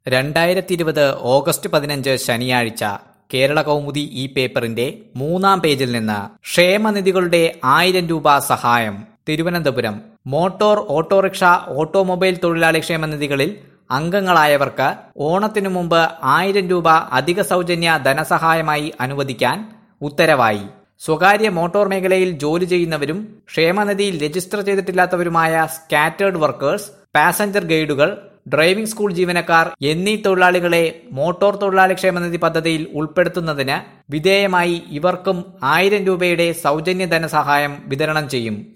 രണ്ടായിരത്തി ഇരുപത് ഓഗസ്റ്റ് പതിനഞ്ച് ശനിയാഴ്ച കേരള കൗമുദി ഈ പേപ്പറിന്റെ മൂന്നാം പേജിൽ നിന്ന് ക്ഷേമനിധികളുടെ ആയിരം രൂപ സഹായം തിരുവനന്തപുരം മോട്ടോർ ഓട്ടോറിക്ഷ ഓട്ടോമൊബൈൽ തൊഴിലാളി ക്ഷേമനിധികളിൽ അംഗങ്ങളായവർക്ക് ഓണത്തിനു മുമ്പ് ആയിരം രൂപ അധിക സൗജന്യ ധനസഹായമായി അനുവദിക്കാൻ ഉത്തരവായി സ്വകാര്യ മോട്ടോർ മേഖലയിൽ ജോലി ചെയ്യുന്നവരും ക്ഷേമനിധിയിൽ രജിസ്റ്റർ ചെയ്തിട്ടില്ലാത്തവരുമായ സ്കാറ്റേർഡ് വർക്കേഴ്സ് പാസഞ്ചർ ഗൈഡുകൾ ഡ്രൈവിംഗ് സ്കൂൾ ജീവനക്കാർ എന്നീ തൊഴിലാളികളെ മോട്ടോർ തൊഴിലാളി ക്ഷേമനിധി പദ്ധതിയിൽ ഉൾപ്പെടുത്തുന്നതിന് വിധേയമായി ഇവർക്കും ആയിരം രൂപയുടെ സൗജന്യ ധനസഹായം വിതരണം ചെയ്യും